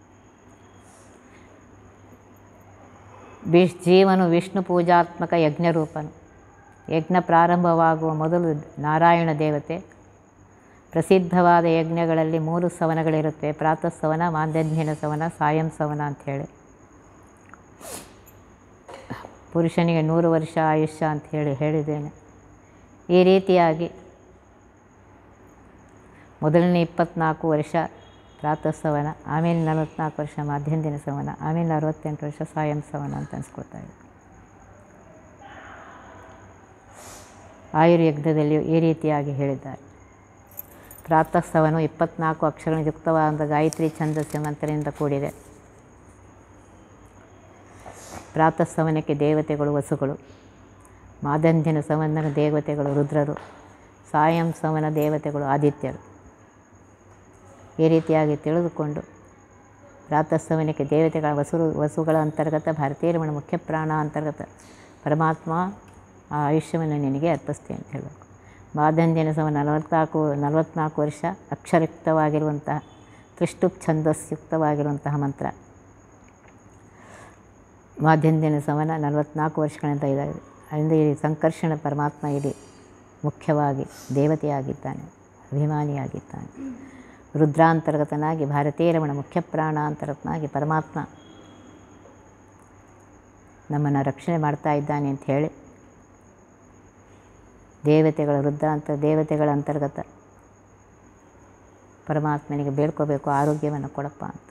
ವಿಶ್ ಜೀವನು ವಿಷ್ಣು ಪೂಜಾತ್ಮಕ ಯಜ್ಞರೂಪನು ಯಜ್ಞ ಪ್ರಾರಂಭವಾಗುವ ಮೊದಲು ನಾರಾಯಣ ದೇವತೆ ಪ್ರಸಿದ್ಧವಾದ ಯಜ್ಞಗಳಲ್ಲಿ ಮೂರು ಸವನಗಳಿರುತ್ತೆ ಪ್ರಾತಃ ಸವನ ಮಾಂದ್ಯಂಧಿನ ಸವನ ಸಾಯಂ ಸವನ ಅಂಥೇಳಿ ಪುರುಷನಿಗೆ ನೂರು ವರ್ಷ ಆಯುಷ್ಯ ಅಂತ ಹೇಳಿ ಹೇಳಿದ್ದೇನೆ ಈ ರೀತಿಯಾಗಿ ಮೊದಲನೇ ಇಪ್ಪತ್ನಾಲ್ಕು ವರ್ಷ ಪ್ರಾತಃ ಸವನ ಆಮೇಲೆ ನಲವತ್ನಾಲ್ಕು ವರ್ಷ ಮಾಧ್ಯಂದಿನ ಸವನ ಆಮೇಲೆ ಅರವತ್ತೆಂಟು ವರ್ಷ ಸಾಯಂ ಸವನ ಅಂತ ಅನ್ಸ್ಕೊಳ್ತಾ ಇದೆ ಆಯುರ್ಯಜ್ಞದಲ್ಲಿ ಈ ರೀತಿಯಾಗಿ ಹೇಳಿದ್ದಾರೆ ಪ್ರಾತಃ ಸವನು ಇಪ್ಪತ್ನಾಲ್ಕು ಅಕ್ಷರ ಯುಕ್ತವಾದ ಗಾಯತ್ರಿ ಛಂದಸ್ಸು ಮಂತ್ರದಿಂದ ಕೂಡಿದೆ ಪ್ರಾತಃ ಸವನಕ್ಕೆ ದೇವತೆಗಳು ವಸುಗಳು ಮಾದಂಧ್ಯನ ಸವನನ ದೇವತೆಗಳು ರುದ್ರರು ಸಾಯಂ ಸವನ ದೇವತೆಗಳು ಆದಿತ್ಯರು ಈ ರೀತಿಯಾಗಿ ತಿಳಿದುಕೊಂಡು ಪ್ರಾತಃ ಸವನಕ್ಕೆ ದೇವತೆಗಳ ವಸುರು ವಸುಗಳ ಅಂತರ್ಗತ ಭಾರತೀಯ ರಮಣ ಮುಖ್ಯ ಪ್ರಾಣ ಅಂತರ್ಗತ ಪರಮಾತ್ಮ ಆ ಆಯುಷ್ಯವನ್ನು ನಿನಗೆ ಅರ್ಪಿಸ್ತೀನಿ ಅಂತ ಹೇಳಬೇಕು ಮಾದಂಧ್ಯನ ಸಮ ನಲವತ್ನಾಲ್ಕು ನಲವತ್ನಾಲ್ಕು ವರ್ಷ ಅಕ್ಷರಯುಕ್ತವಾಗಿರುವಂತಹ ತ್ರಿಷ್ಟುಪ್ ಛಂದಸ್ಯುಕ್ತವಾಗಿರುವಂತಹ ಮಂತ್ರ ಮಾಧ್ಯಂದಿನ ಸಮನ ನಲವತ್ನಾಲ್ಕು ವರ್ಷಗಳಿಂದ ಇದಾಗಿದೆ ಅದರಿಂದ ಈ ಸಂಕರ್ಷಣ ಪರಮಾತ್ಮ ಇಲ್ಲಿ ಮುಖ್ಯವಾಗಿ ದೇವತೆಯಾಗಿದ್ದಾನೆ ಅಭಿಮಾನಿಯಾಗಿದ್ದಾನೆ ರುದ್ರಾಂತರ್ಗತನಾಗಿ ಭಾರತೀಯ ರಮಣ ಮುಖ್ಯ ಪ್ರಾಣ ಅಂತರ್ಗತನಾಗಿ ಪರಮಾತ್ಮ ನಮ್ಮನ್ನು ರಕ್ಷಣೆ ಮಾಡ್ತಾ ಇದ್ದಾನೆ ಅಂತ ಹೇಳಿ ದೇವತೆಗಳ ವೃದ್ಧ ಅಂತ ದೇವತೆಗಳ ಅಂತರ್ಗತ ಪರಮಾತ್ಮನಿಗೆ ಬೇಡ್ಕೋಬೇಕು ಆರೋಗ್ಯವನ್ನು ಕೊಡಪ್ಪ ಅಂತ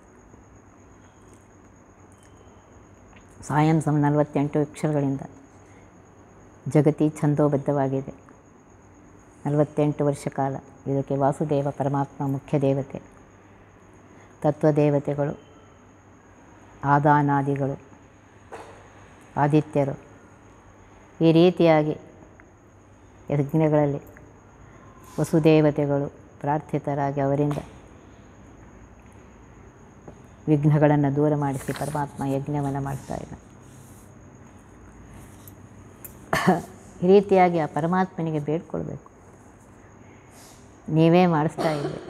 ಸಾಯಂ ಸಮ ನಲವತ್ತೆಂಟು ಅಕ್ಷರಗಳಿಂದ ಜಗತಿ ಛಂದೋಬದ್ಧವಾಗಿದೆ ನಲವತ್ತೆಂಟು ವರ್ಷ ಕಾಲ ಇದಕ್ಕೆ ವಾಸುದೇವ ಪರಮಾತ್ಮ ಮುಖ್ಯ ದೇವತೆ ತತ್ವದೇವತೆಗಳು ಆದಾನಾದಿಗಳು ಆದಿತ್ಯರು ಈ ರೀತಿಯಾಗಿ ಯಜ್ಞಗಳಲ್ಲಿ ವಸುದೇವತೆಗಳು ಪ್ರಾರ್ಥಿತರಾಗಿ ಅವರಿಂದ ವಿಘ್ನಗಳನ್ನು ದೂರ ಮಾಡಿಸಿ ಪರಮಾತ್ಮ ಯಜ್ಞವನ್ನು ಮಾಡ್ತಾ ಇದ್ದಾನೆ ಈ ರೀತಿಯಾಗಿ ಆ ಪರಮಾತ್ಮನಿಗೆ ಬೇಡ್ಕೊಳ್ಬೇಕು ನೀವೇ ಮಾಡಿಸ್ತಾ ಇದ್ದೀರಿ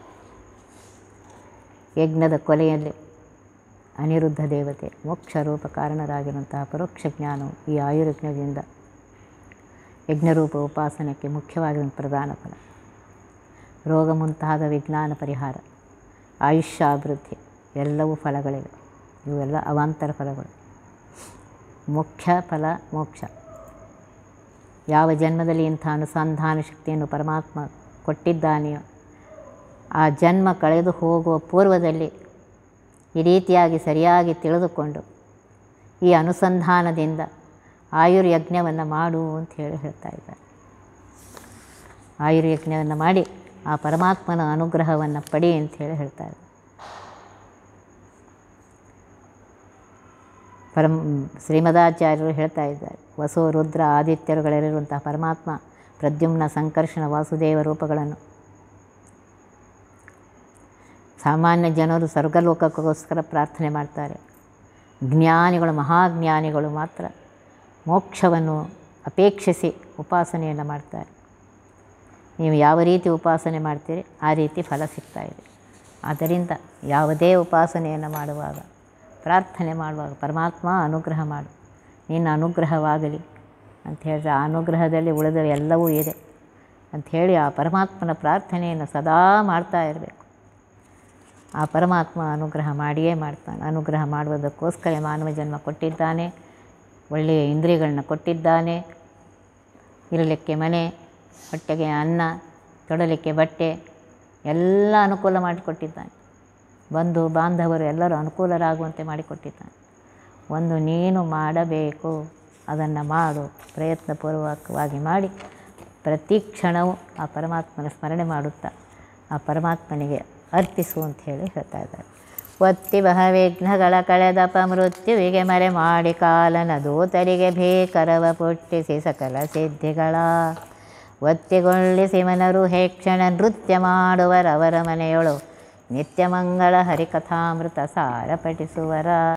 ಯಜ್ಞದ ಕೊಲೆಯಲ್ಲಿ ಅನಿರುದ್ಧ ದೇವತೆ ಮೋಕ್ಷ ರೂಪ ಕಾರಣರಾಗಿರುವಂತಹ ಪರೋಕ್ಷ ಜ್ಞಾನವು ಈ ಆಯುರ್ಯಜ್ಞದಿಂದ ಯಜ್ಞರೂಪ ಉಪಾಸನಕ್ಕೆ ಮುಖ್ಯವಾಗಿರುವ ಪ್ರಧಾನ ಫಲ ರೋಗ ಮುಂತಾದ ವಿಜ್ಞಾನ ಪರಿಹಾರ ಆಯುಷ್ಯಾಭಿವೃದ್ಧಿ ಎಲ್ಲವೂ ಫಲಗಳಿವೆ ಇವೆಲ್ಲ ಅವಾಂತರ ಫಲಗಳು ಮುಖ್ಯ ಫಲ ಮೋಕ್ಷ ಯಾವ ಜನ್ಮದಲ್ಲಿ ಇಂಥ ಅನುಸಂಧಾನ ಶಕ್ತಿಯನ್ನು ಪರಮಾತ್ಮ ಕೊಟ್ಟಿದ್ದಾನೆಯೋ ಆ ಜನ್ಮ ಕಳೆದು ಹೋಗುವ ಪೂರ್ವದಲ್ಲಿ ಈ ರೀತಿಯಾಗಿ ಸರಿಯಾಗಿ ತಿಳಿದುಕೊಂಡು ಈ ಅನುಸಂಧಾನದಿಂದ ಆಯುರ್ಯಜ್ಞವನ್ನು ಮಾಡು ಅಂತ ಹೇಳಿ ಹೇಳ್ತಾ ಇದ್ದಾರೆ ಆಯುರ್ಯಜ್ಞವನ್ನು ಮಾಡಿ ಆ ಪರಮಾತ್ಮನ ಅನುಗ್ರಹವನ್ನು ಪಡಿ ಅಂತ ಹೇಳಿ ಹೇಳ್ತಾರೆ ಪರಂ ಶ್ರೀಮದಾಚಾರ್ಯರು ಹೇಳ್ತಾ ಇದ್ದಾರೆ ವಸು ರುದ್ರ ಆದಿತ್ಯರುಗಳಿರುವಂತಹ ಪರಮಾತ್ಮ ಪ್ರದ್ಯುಮ್ನ ಸಂಕರ್ಷಣ ವಾಸುದೇವ ರೂಪಗಳನ್ನು ಸಾಮಾನ್ಯ ಜನರು ಸ್ವರ್ಗಲೋಕಕ್ಕೋಸ್ಕರ ಪ್ರಾರ್ಥನೆ ಮಾಡ್ತಾರೆ ಜ್ಞಾನಿಗಳು ಮಹಾಜ್ಞಾನಿಗಳು ಮಾತ್ರ ಮೋಕ್ಷವನ್ನು ಅಪೇಕ್ಷಿಸಿ ಉಪಾಸನೆಯನ್ನು ಮಾಡ್ತಾರೆ ನೀವು ಯಾವ ರೀತಿ ಉಪಾಸನೆ ಮಾಡ್ತೀರಿ ಆ ರೀತಿ ಫಲ ಸಿಗ್ತಾ ಇದೆ ಆದ್ದರಿಂದ ಯಾವುದೇ ಉಪಾಸನೆಯನ್ನು ಮಾಡುವಾಗ ಪ್ರಾರ್ಥನೆ ಮಾಡುವಾಗ ಪರಮಾತ್ಮ ಅನುಗ್ರಹ ಮಾಡು ನಿನ್ನ ಅನುಗ್ರಹವಾಗಲಿ ಅಂತ ಹೇಳಿದ್ರೆ ಆ ಅನುಗ್ರಹದಲ್ಲಿ ಉಳಿದ ಎಲ್ಲವೂ ಇದೆ ಅಂಥೇಳಿ ಆ ಪರಮಾತ್ಮನ ಪ್ರಾರ್ಥನೆಯನ್ನು ಸದಾ ಮಾಡ್ತಾ ಇರಬೇಕು ಆ ಪರಮಾತ್ಮ ಅನುಗ್ರಹ ಮಾಡಿಯೇ ಮಾಡ್ತಾನೆ ಅನುಗ್ರಹ ಮಾಡುವುದಕ್ಕೋಸ್ಕರ ಮಾನವ ಜನ್ಮ ಕೊಟ್ಟಿದ್ದಾನೆ ಒಳ್ಳೆಯ ಇಂದ್ರಿಯಗಳನ್ನ ಕೊಟ್ಟಿದ್ದಾನೆ ಇರಲಿಕ್ಕೆ ಮನೆ ಹೊಟ್ಟೆಗೆ ಅನ್ನ ತೊಡಲಿಕ್ಕೆ ಬಟ್ಟೆ ಎಲ್ಲ ಅನುಕೂಲ ಮಾಡಿಕೊಟ್ಟಿದ್ದಾನೆ ಬಂಧು ಬಾಂಧವರು ಎಲ್ಲರೂ ಅನುಕೂಲರಾಗುವಂತೆ ಮಾಡಿಕೊಟ್ಟಿದ್ದಾನೆ ಒಂದು ನೀನು ಮಾಡಬೇಕು ಅದನ್ನು ಮಾಡು ಪ್ರಯತ್ನಪೂರ್ವಕವಾಗಿ ಮಾಡಿ ಪ್ರತಿ ಕ್ಷಣವೂ ಆ ಪರಮಾತ್ಮನ ಸ್ಮರಣೆ ಮಾಡುತ್ತಾ ಆ ಪರಮಾತ್ಮನಿಗೆ ಅರ್ಪಿಸು ಅಂತ ಹೇಳಿ ಹೇಳ್ತಾ ಇದ್ದಾರೆ ಒತ್ತಿ ಬಹ ವಿಘ್ನಗಳ ಕಳೆದಪ ಮೃತ್ಯುವಿಗೆ ಮರೆ ಮಾಡಿ ಕಾಲನ ದೂತರಿಗೆ ಭೀಕರವ ಪುಟ್ಟಿಸಿ ಸಕಲ ಸಿದ್ಧಿಗಳ ಒತ್ತಿಗೊಳ್ಳಿಸಿ ಮನರು ಹೇಕ್ಷಣ ನೃತ್ಯ ಮಾಡುವರವರ ಮನೆಯೊಳು ನಿತ್ಯ ಮಂಗಳ ಹರಿಕಥಾಮೃತ ಸಾರ ಪಠಿಸುವರ